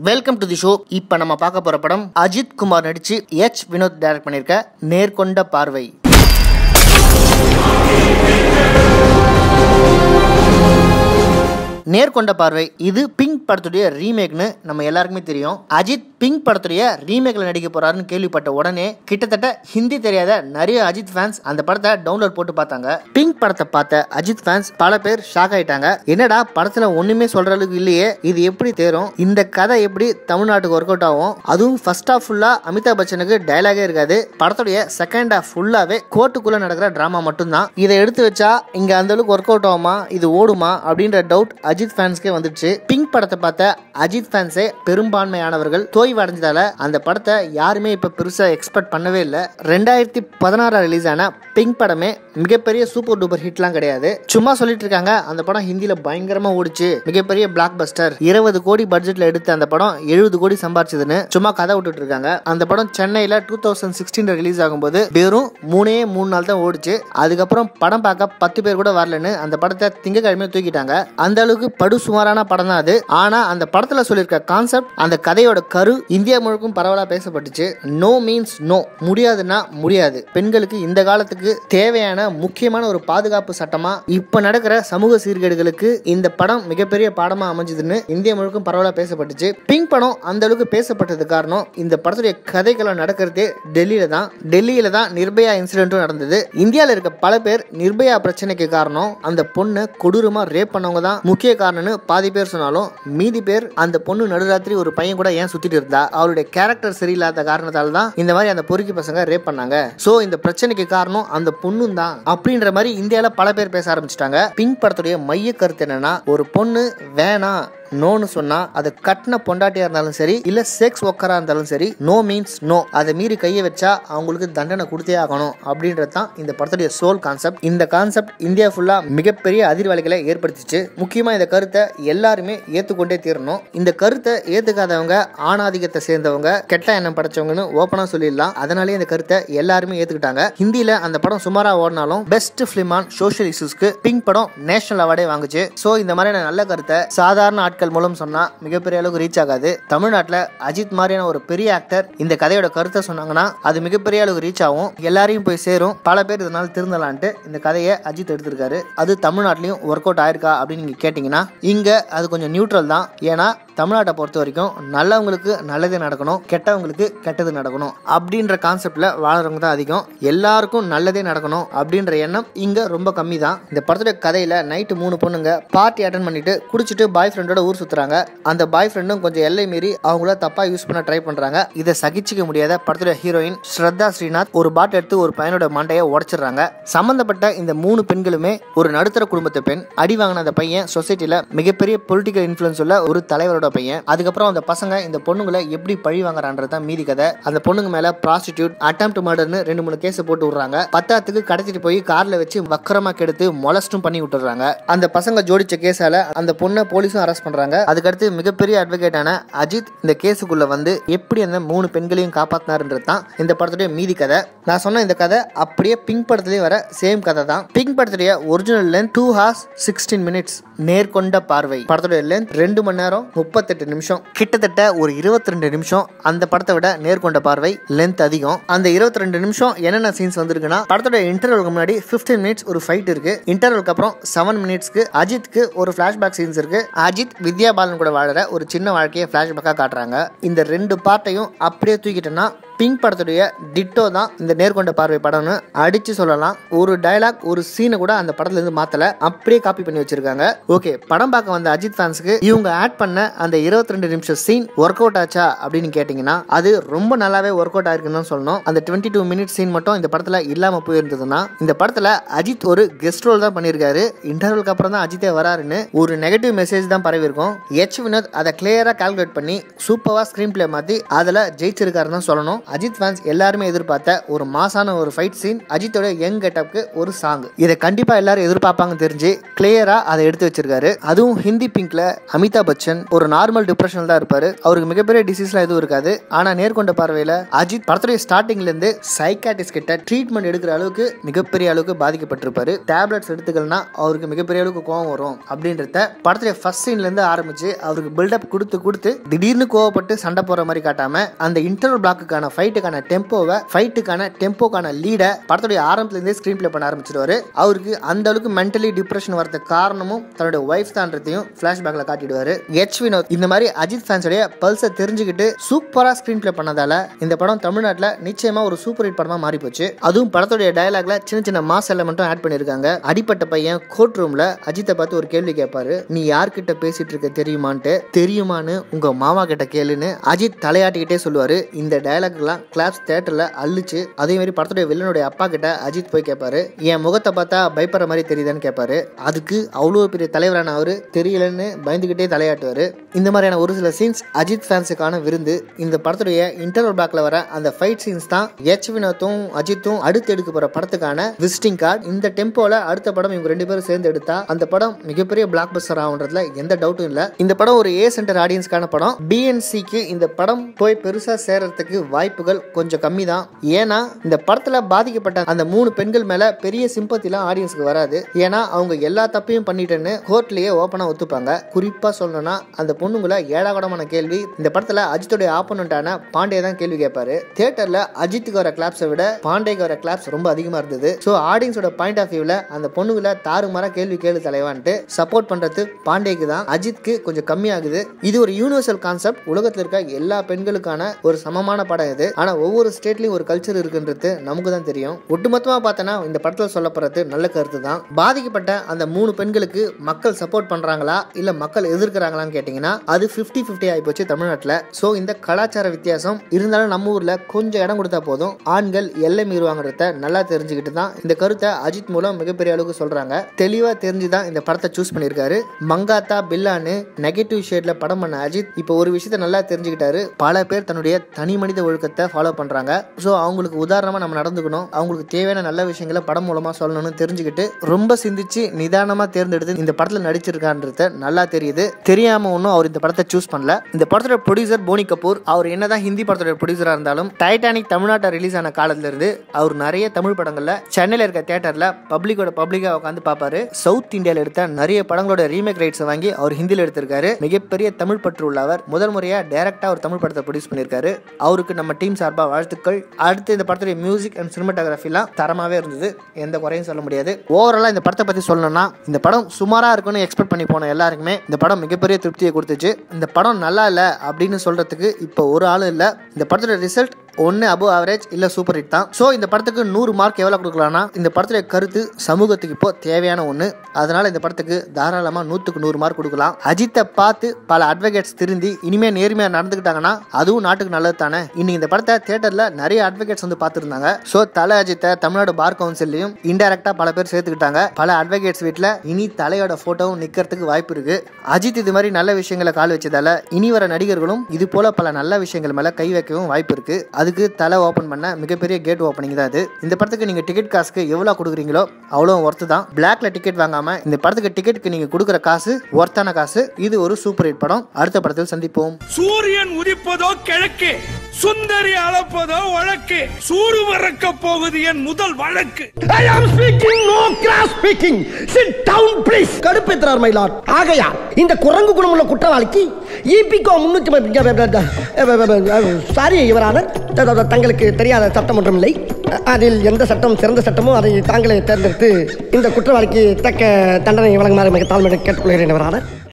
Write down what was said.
Welcome to the show இப்போ நம்ம பார்க்க போற படம் அஜித் குமார் நடிச்சு எச் வினோத் டைரக்ட் பண்ணியிருக்க நேர்கொண்ட பார்வை நேர்கொண்ட பார்வை இது பிங்க் படத்துடைய ரீமேக்னு நம்ம எல்லாருக்குமே தெரியும் அஜித் பிங்க் படத்துடைய ரீமேக்ல நடிக்க போறாருன்னு கேள்விப்பட்ட உடனே கிட்டத்தட்ட ஹிந்தி தெரியாத நிறைய அஜித் ஃபேன்ஸ் அந்த படத்தை டவுன்லோட் போட்டு பார்த்தாங்க பிங்க் படத்தை பார்த்த அஜித் ஃபேன்ஸ் பல பேர் ஷாக் ஆயிட்டாங்க என்னடா படத்துல ஒண்ணுமே சொல்ற அளவுக்கு இல்லையே இது எப்படி தேரும் இந்த கதை எப்படி தமிழ்நாட்டுக்கு ஒர்க் அவுட் ஆகும் அதுவும் ஃபர்ஸ்ட் ஹாஃப் ஃபுல்லா அமிதாப் பச்சனுக்கு டயலாகே இருக்காது படத்துடைய செகண்ட் ஹாஃப் ஃபுல்லாவே கோர்ட்டுக்குள்ள நடக்கிற டிராமா மட்டும்தான் இதை எடுத்து வச்சா இங்க அந்த அளவுக்கு ஒர்க் அவுட் ஆகுமா இது ஓடுமா அப்படின்ற டவுட் அஜித் ஃபேன்ஸ்க்கே வந்துச்சு பிங்க் படத்தை பார்த்த அஜித் ஃபேன்ஸே பெரும்பான்மையானவர்கள் தோய்வு அடைஞ்சதால அந்த படத்தை யாருமே இப்ப பெருசா எக்ஸ்பெக்ட் பண்ணவே இல்லை ரெண்டாயிரத்தி பதினாறு ரிலீஸ் ஆன பிங்க் படமே மிகப்பெரிய சூப்பர் டூப்பர் ஹிட்லாம் கிடையாது சும்மா சொல்லிட்டு இருக்காங்க அந்த படம் ஹிந்தியில பயங்கரமா ஓடிச்சு மிகப்பெரிய பிளாக் பஸ்டர் இருபது கோடி பட்ஜெட்ல எடுத்த அந்த படம் எழுபது கோடி சம்பாரிச்சதுன்னு சும்மா கதை விட்டுட்டு இருக்காங்க அந்த படம் சென்னையில டூ தௌசண்ட் சிக்ஸ்டீன்ல ரிலீஸ் ஆகும்போது வெறும் மூணே மூணு நாள் தான் ஓடிச்சு அதுக்கப்புறம் படம் பார்க்க பத்து பேர் கூட வரலன்னு அந்த படத்தை திங்கக்கிழமையே தூக்கிட்டாங்க அந்த அளவுக்கு படு சுமாரான படம் தான் அது ஆனா அந்த படத்துல சொல்லியிருக்க கான்செப்ட் அந்த கதையோட கரு இந்தியா முழுக்கும் பரவலா பேசப்பட்டுச்சு நோ மீன்ஸ் நோ முடியாதுன்னா முடியாது பெண்களுக்கு இந்த காலத்துக்கு தேவையான முக்கியமான ஒரு பாதுகாப்பு சட்டமா இப்ப நடக்கிற சமூக சீர்கேடுகளுக்கு இந்த படம் மிகப்பெரிய பாடமா அமைஞ்சதுன்னு இந்தியா முழுக்கும் பரவலா பேசப்பட்டுச்சு பிங்க் படம் அந்த அளவுக்கு பேசப்பட்டது காரணம் இந்த படத்துடைய கதைகளை நடக்கிறதே டெல்லியில தான் டெல்லியில தான் நிர்பயா இன்சிடென்ட்டும் நடந்தது இந்தியாவில் இருக்க பல பேர் நிர்பயா பிரச்சனைக்கு காரணம் அந்த பொண்ணை கொடூரமா ரேப் பண்ணவங்க தான் முக்கிய காரணம்னு பாதி பேர் சொன்னாலும் மீதி பேர் அந்த பொண்ணு நடுராத்திரி ஒரு பையன் கூட ஏன் சுத்திட்டு இருந்தா அவருடைய கேரக்டர் சரியில்லாத காரணத்தால தான் இந்த மாதிரி அந்த பொறுக்கி பசங்க ரேப் பண்ணாங்க சோ இந்த பிரச்சனைக்கு காரணம் அந்த பொண்ணும் தான் அப்படின்ற மாதிரி இந்தியால பல பேர் பேச ஆரம்பிச்சிட்டாங்க பிங்க் படத்துடைய மைய கருத்து என்னன்னா ஒரு பொண்ணு வேணாம் நோன்னு சொன்னா அது கட்டின பொண்டாட்டியா இருந்தாலும் சரி இல்ல செக்ஸ் ஒக்கரா இருந்தாலும் சரி நோ மீன்ஸ் நோ அதை மீறி கையை வச்சா அவங்களுக்கு தண்டனை கொடுத்தே ஆகணும் அப்படின்றது தான் இந்த படத்துடைய சோல் கான்செப்ட் இந்த கான்செப்ட் இந்தியா ஃபுல்லா மிகப்பெரிய அதிர்வலைகளை ஏற்படுத்திச்சு முக்கியமா இந்த கருத்தை எல்லாருமே ஏத்துக்கொண்டே தீரணும் இந்த கருத்தை ஏத்துக்காதவங்க ஆணாதிக்கத்தை சேர்ந்தவங்க கெட்ட எண்ணம் படைச்சவங்கன்னு ஓப்பனா சொல்லிடலாம் அதனாலே இந்த கருத்தை எல்லாருமே ஏத்துக்கிட்டாங்க ஹிந்தியில அந்த படம் சுமாரா ஓடினாலும் பெஸ்ட் பிலிம் ஆன் சோஷியல் இஷ்யூஸ்க்கு பிங்க் படம் நேஷனல் அவார்டே வாங்குச்சு சோ இந்த மாதிரியான நல்ல கருத்தை சாதாரண ஆட்கள் மூலம் சொன்னா மிகப்பெரிய அளவுக்கு ரீச் ஆகாது தமிழ்நாட்டுல அஜித் மாதிரியான ஒரு பெரிய ஆக்டர் இந்த கதையோட கருத்தை சொன்னாங்கன்னா அது மிகப்பெரிய அளவுக்கு ரீச் ஆகும் எல்லாரையும் போய் சேரும் பல பேர் இதனால திருந்தலான்ட்டு இந்த கதையை அஜித் எடுத்திருக்காரு அது தமிழ்நாட்டிலையும் ஒர்க் அவுட் ஆயிருக்கா அப்படின்னு நீங்க கேட்டீங்கன்னா இங்க அது கொஞ்சம் நியூட்ரல் தான் ஏன்னா தமிழ்நாட்டை பொறுத்த வரைக்கும் நல்லவங்களுக்கு நல்லதே நடக்கணும் கெட்டவங்களுக்கு கெட்டது நடக்கணும் அப்படின்ற கான்செப்ட்ல வாழறவங்க தான் அதிகம் எல்லாருக்கும் நல்லதே நடக்கணும் அப்படின்ற எண்ணம் இங்க ரொம்ப கம்மி தான் இந்த படத்துடைய கதையில நைட்டு மூணு பொண்ணுங்க பார்ட்டி அட்டன் பண்ணிட்டு குடிச்சிட்டு பாய் ஃப்ரெண்டோட ஊர் சுத்துறாங்க அந்த பாய் ஃப்ரெண்டும் கொஞ்சம் எல்லை மீறி அவங்கள தப்பா யூஸ் பண்ண ட்ரை பண்றாங்க இதை சகிச்சுக்க முடியாத படத்துடைய ஹீரோயின் ஸ்ரத்தா ஸ்ரீநாத் ஒரு பாட் எடுத்து ஒரு பையனோட மண்டையை உடைச்சிடுறாங்க சம்பந்தப்பட்ட இந்த மூணு பெண்களுமே ஒரு நடுத்தர குடும்பத்து பெண் அடி வாங்கின அந்த பையன் சொசைட்டில மிகப்பெரிய பொலிட்டிக்கல் இன்ஃபுளுன்ஸ் உள்ள ஒரு தலைவரோட பையன் அதுக்கப்புறம் அந்த பசங்க இந்த பொண்ணுங்களை எப்படி பழி வாங்குறான்றது தான் மீதி கதை அந்த பொண்ணுங்க மேல ப்ராஸ்டிடியூட் அட்டம் மர்டர்னு ரெண்டு மூணு கேஸ் போட்டு விடுறாங்க பத்தாத்துக்கு கடத்திட்டு போய் கார்ல வச்சு வக்கரமா கெடுத்து மொலஸ்டும் பண்ணி விட்டுறாங்க அந்த பசங்க ஜோடிச்ச கேஸால அந்த பொண்ணை போலீஸும் அரெஸ்ட் பண்றாங்க அதுக்கடுத்து மிகப்பெரிய அட்வொகேட்டான அஜித் இந்த கேஸுக்குள்ள வந்து எப்படி அந்த மூணு பெண்களையும் காப்பாத்தினாருன்றது தான் இந்த படத்துடைய மீதி கதை நான் சொன்ன இந்த கதை அப்படியே பிங்க் படத்துலயும் வர சேம் கதை தான் பிங்க் படத்துடைய original length two hours sixteen minutes Nerkonda Paarvai படத்துடைய லென்த் ரெண்டு மணி நேரம் முப்பத்தெட்டு நிமிஷம் கிட்டத்தட்ட ஒரு இருபத்தி ரெண்டு நிமிஷம் அந்த படத்தை விட நேர்கொண்ட பார்வை லென்த் அதிகம் அந்த இருபத்தி ரெண்டு நிமிஷம் என்னென்ன சீன்ஸ் வந்திருக்குன்னா படத்தோட இன்டர்வலுக்கு முன்னாடி 15 மினிட்ஸ் ஒரு ஃபைட் இருக்கு இன்டர்வலுக்கு அப்புறம் செவன் மினிட்ஸ்க்கு அஜித்க்கு ஒரு ஃபிளாஷ்பேக் சீன்ஸ் இருக்கு அஜித் வித்யா பாலன் கூட வாழற ஒரு சின்ன வாழ்க்கையை ஃபிளாஷ்பேக்காக காட்டுறாங்க இந்த ரெண்டு பார்ட்டையும் அப்படியே தூக்கிட்டோன்னா பிங்க் படத்துடைய டிட்டோ தான் இந்த நேர்கொண்ட பார்வை படம்னு அடிச்சு சொல்லலாம் ஒரு டயலாக் ஒரு சீனை கூட அந்த படத்துல இருந்து மாத்தல அப்படியே காப்பி பண்ணி வச்சிருக்காங்க ஓகே படம் பார்க்க வந்த அஜித் ஃபேன்ஸ்க்கு இவங்க ஆட் பண்ண அந்த இருபத்தி ரெண்டு நிமிஷம் சீன் ஒர்க் அவுட் ஆச்சா அப்படின்னு கேட்டிங்கன்னா அது ரொம்ப நல்லாவே ஒர்க் அவுட் ஆயிருக்குன்னு தான் சொல்லணும் அந்த டுவெண்ட்டி டூ மினிட் சீன் மட்டும் இந்த படத்துல இல்லாம போயிருந்ததுன்னா இந்த படத்துல அஜித் ஒரு கெஸ்ட் ரோல் தான் பண்ணியிருக்காரு இன்டர்வலுக்கு அப்புறம் தான் அஜித்தே வராருன்னு ஒரு நெகட்டிவ் மெசேஜ் தான் பரவி இருக்கும் எச் வினோத் அதை கிளியரா கால்குலேட் பண்ணி சூப்பரா ஸ்கிரீன் பிளே மாத்தி அதுல ஜெயிச்சிருக்காருன்னு தான் சொல்லணும் அஜித் ஃபேன்ஸ் எல்லாருமே எதிர்பார்த்த ஒரு மாசான ஒரு ஃபைட் சீன் அஜித்தோட யங் கெட்டப்க்கு ஒரு சாங் இதை கண்டிப்பா எல்லாரும் எதிர்பார்ப்பாங்க தெரிஞ்சு கிளியரா அதை எடுத்து வச்சிருக்காரு அதுவும் ஹிந்தி பிங்க்ல அமிதாப் பச்சன் ஒரு நார்மல் டிப்ரெஷனில் தான் இருப்பாரு அவருக்கு மிகப்பெரிய டிசீஸ்லாம் எதுவும் இருக்காது ஆனா நேர்கொண்ட பார்வையில அஜித் படத்துடைய ஸ்டார்டிங்ல இருந்து சைக்காட்டிஸ்ட் கிட்ட ட்ரீட்மெண்ட் எடுக்கிற அளவுக்கு மிகப்பெரிய அளவுக்கு பாதிக்கப்பட்டிருப்பாரு டேப்லெட்ஸ் எடுத்துக்கலனா அவருக்கு மிகப்பெரிய அளவுக்கு கோவம் வரும் அப்படின்றத படத்துடைய ஃபர்ஸ்ட் சீன்ல இருந்து ஆரம்பிச்சு அவருக்கு பில்டப் கொடுத்து கொடுத்து திடீர்னு கோவப்பட்டு சண்டை போற மாதிரி காட்டாம அந்த இன்டர்வல் பிளாக்குக்கான ஃபைட்டுக்கான டெம்போவை ஃபைட்டுக்கான டெம்போக்கான லீடை படத்துடைய ஆரம்பத்துல இருந்தே ஸ்க்ரீன் ப்ளே பண்ண ஆரம்பிச்சிருவாரு அவருக்கு அந்த அளவுக்கு மென்டலி டிப்ரெஷன் வரதுக்கு காரணமும் தன்னுடைய ஒய்ஃப் தான்றதையும் ஃபிளாஷ்பேக்ல காட்டிடுவாரு எச் வினோத் இந்த மாதிரி அஜித் ஃபேன்ஸோடைய பல்ஸை தெரிஞ்சுக்கிட்டு சூப்பரா ஸ்க்ரீன் ப்ளே பண்ணதால இந்த படம் தமிழ்நாட்டில் நிச்சயமா ஒரு சூப்பர் ஹிட் படமா மாறி போச்சு அதுவும் படத்துடைய டயலாக்ல சின்ன சின்ன மாஸ் எலமெண்ட்டும் ஆட் பண்ணிருக்காங்க அடிப்பட்ட பையன் கோர்ட் ரூம்ல அஜித்தை பார்த்து ஒரு கேள்வி கேட்பாரு நீ யார்கிட்ட பேசிட்டு இருக்க தெரியுமான்ட்டு தெரியுமான்னு உங்க மாமா கிட்ட கேளுன்னு அஜித் தலையாட்டிக்கிட்டே சொல்லுவாரு இந்த டயலாக்லாம் கிளாப்ஸ் தேட்டர்ல அள்ளிச்சு அதே மாதிரி படத்துடைய வில்லனுடைய அப்பா கிட்ட அஜித் போய் கேட்பாரு என் முகத்தை பார்த்தா பயப்படுற மாதிரி தெரியுதான்னு கேட்பாரு அதுக்கு அவ்வளோ பெரிய தலைவரான அவரு தெரியலன்னு பயந்துகிட்டே தலையாட்டுவாரு இந்த மாதிரியான ஒரு சில சீன்ஸ் அஜித் ஃபேன்ஸுக்கான விருந்து இந்த படத்துடைய இன்டர்வல் பிளாக்ல வர அந்த ஃபைட் சீன்ஸ் தான் எச் வினோத்தும் அஜித்தும் அடுத்து எடுக்க போற படத்துக்கான விசிட்டிங் கார்டு இந்த டெம்போல அடுத்த படம் இவங்க ரெண்டு பேரும் சேர்ந்து எடுத்தா அந்த படம் மிகப்பெரிய பிளாக் பஸ்டர் ஆகுன்றதுல எந்த டவுட்டும் இல்ல இந்த படம் ஒரு ஏ சென்டர் ஆடியன்ஸ்க்கான படம் பிஎன்சிக்கு இந்த படம் போய் பெருசா சேர்றதுக்கு வாய்ப்புகள் கொஞ்சம் கம்மி தான் ஏன்னா இந்த படத்துல பாதிக்கப்பட்ட அந்த மூணு பெண்கள் மேல பெரிய சிம்பத்திலாம் ஆடியன்ஸ்க்கு வராது ஏன்னா அவங்க எல்லா தப்பையும் பண்ணிட்டேன்னு கோர்ட்லயே ஓப்பனா ஒத்துப்பாங்க குறிப்பா சொல்லணும்னா அந்த பொண்ணுங்களை ஏழாகடமான கேள்வி இந்த படத்துல அஜித்துடைய ஆப்போனண்டான பாண்டே தான் கேள்வி கேட்பாரு தியேட்டர்ல அஜித்துக்கு வர கிளாப்ஸை விட பாண்டேக்கு வர கிளாப்ஸ் ரொம்ப அதிகமா இருந்தது ஸோ ஆடியன்ஸோட பாயிண்ட் ஆஃப் வியூல அந்த பொண்ணுகளை தாறுமாறா கேள்வி கேளு தலைவான்ட்டு சப்போர்ட் பண்றது பாண்டேக்கு தான் அஜித்க்கு கொஞ்சம் கம்மியாகுது இது ஒரு யூனிவர்சல் கான்செப்ட் உலகத்துல இருக்க எல்லா பெண்களுக்கான ஒரு சமமான படம் இது ஆனா ஒவ்வொரு ஸ்டேட்லயும் ஒரு கல்ச்சர் இருக்குன்றது நமக்கு தான் தெரியும் ஒட்டுமொத்தமா பார்த்தோன்னா இந்த படத்துல சொல்லப்படுறது நல்ல கருத்து தான் பாதிக்கப்பட்ட அந்த மூணு பெண்களுக்கு மக்கள் சப்போர்ட் பண்றாங்களா இல்ல மக்கள் எதிர்க்கிறாங்களான்னு கேட்டீங்கன்னா அது 50 50 ஆகி போச்சு தமிழ்நாட்டில் ஸோ இந்த கலாச்சார வித்தியாசம் இருந்தாலும் நம்ம ஊர்ல கொஞ்சம் இடம் கொடுத்தா போதும் ஆண்கள் எல்லை மீறுவாங்கிறத நல்லா தெரிஞ்சுக்கிட்டு தான் இந்த கருத்தை அஜித் மூலம் மிகப்பெரிய அளவுக்கு சொல்றாங்க தெளிவா தெரிஞ்சு தான் இந்த படத்தை சூஸ் பண்ணியிருக்காரு மங்காத்தா பில்லான்னு நெகட்டிவ் ஷேட்ல படம் பண்ண அஜித் இப்போ ஒரு விஷயத்த நல்லா தெரிஞ்சுக்கிட்டாரு பல பேர் தன்னுடைய தனி மனித ஒழுக்கத்தை ஃபாலோ பண்றாங்க ஸோ அவங்களுக்கு உதாரணமா நம்ம நடந்துக்கணும் அவங்களுக்கு தேவையான நல்ல விஷயங்களை படம் மூலமா சொல்லணும்னு தெரிஞ்சுக்கிட்டு ரொம்ப சிந்திச்சு நிதானமா தேர்ந்தெடுத்து இந்த படத்துல நடிச்சிருக்கான்றத நல்லா தெரியுது தெரியாம ஒன்றும் அவர் இந்த படத்தை சூஸ் பண்ணல இந்த படத்தோட ப்ரொடியூசர் போனி கபூர் அவர் என்னதான் ஹிந்தி படத்தோட ப்ரொடியூசரா இருந்தாலும் டைட்டானிக் தமிழ்நாட்டை ரிலீஸ் ஆன காலத்துல இருந்து அவர் நிறைய தமிழ் படங்கள்ல சென்னையில இருக்க தியேட்டர்ல பப்ளிக்கோட பப்ளிக்கா உட்காந்து பார்ப்பாரு சவுத் இந்தியால எடுத்த நிறைய படங்களோட ரீமேக் ரைட்ஸ் வாங்கி அவர் ஹிந்தியில் எடுத்திருக்காரு மிகப்பெரிய தமிழ் பற்று உள்ளவர் முதல் முறையா டைரக்டா ஒரு தமிழ் படத்தை ப்ரொடியூஸ் பண்ணியிருக்காரு அவருக்கு நம்ம டீம் சார்பா வாழ்த்துக்கள் அடுத்து இந்த படத்துடைய மியூசிக் அண்ட் சினிமாட்டோகிராஃபிலாம் தரமாவே இருந்தது எந்த குறையும் சொல்ல முடியாது ஓவராலா இந்த படத்தை பத்தி சொல்லணும்னா இந்த படம் சுமாரா இருக்கும்னு எக்ஸ்பெக்ட் பண்ணி போன எல்லாருக்குமே இந்த படம் மிகப்பெரிய திருப்தியை கொடுத்துச்சு இந்த படம் நல்லா இல்லை அப்படின்னு சொல்றதுக்கு இப்போ ஒரு ஆளும் இல்லை இந்த படத்தோட ரிசல்ட் ஒன்று அபோவ் ஆவரேஜ் இல்லை சூப்பர் ஹிட் தான் ஸோ இந்த படத்துக்கு நூறு மார்க் எவ்வளோ கொடுக்கலாம்னா இந்த படத்துடைய கருத்து சமூகத்துக்கு இப்போ தேவையான ஒன்று அதனால இந்த படத்துக்கு தாராளமாக நூற்றுக்கு நூறு மார்க் கொடுக்கலாம் அஜித்தை பார்த்து பல அட்வொகேட்ஸ் திருந்தி இனிமே நேர்மையாக நடந்துக்கிட்டாங்கன்னா அதுவும் நாட்டுக்கு நல்லது தானே இன்னைக்கு இந்த படத்தை தியேட்டரில் நிறைய அட்வொகேட்ஸ் வந்து பார்த்துருந்தாங்க ஸோ தலை அஜித்தை தமிழ்நாடு பார் கவுன்சிலையும் இன்டெரக்டாக பல பேர் சேர்த்துக்கிட்டாங்க பல அட்வொகேட்ஸ் வீட்டில் இனி தலையோட ஃபோட்டோவும் நிற்கிறதுக்கு வாய்ப்பு இருக்கு அஜித் இது மாதிரி நல்ல விஷயங்களை கால் வச்சதால இனி வர நடிகர்களும் இது போல பல நல்ல விஷயங்கள் மேலே கை வைக்கவும் வாய்ப்பு இருக்கு அதுக்கு தலை ஓப்பன் பண்ண மிகப்பெரிய கேட் ஓப்பனிங் தான் இது இந்த படத்துக்கு நீங்க டிக்கெட் காசுக்கு எவ்வளவு கொடுக்குறீங்களோ அவ்வளோ ஒர்த்து தான் பிளாக்ல டிக்கெட் வாங்காம இந்த படத்துக்கு டிக்கெட்டுக்கு நீங்க கொடுக்குற காசு ஒர்த்தான காசு இது ஒரு சூப்பர் ஹிட் படம் அடுத்த படத்தில் சந்திப்போம் சூரியன் உதிப்பதோ கிழக்கு சுந்தரி அளப்பதோ வழக்கு சூடு மறக்க போகுது என் முதல் வழக்கு I am speaking, no cross speaking. Sit down, please. கடுப்பேத்துறார் மயிலாட் ஆகையா இந்த குரங்கு குணமுள்ள குற்றவாளிக்கு இபிகோ முன்னூற்றி சாரி இவரான தங்களுக்கு தெரியாத சட்டம் ஒன்றும் இல்லை அதில் எந்த சட்டம் சிறந்த சட்டமோ அதை தாங்களே தேர்ந்தெடுத்து இந்த குற்றவாளிக்கு தக்க தண்டனை வழங்குமாறு மிக தாழ்மையை கேட்டுக்கொள்கிறேன் இவரான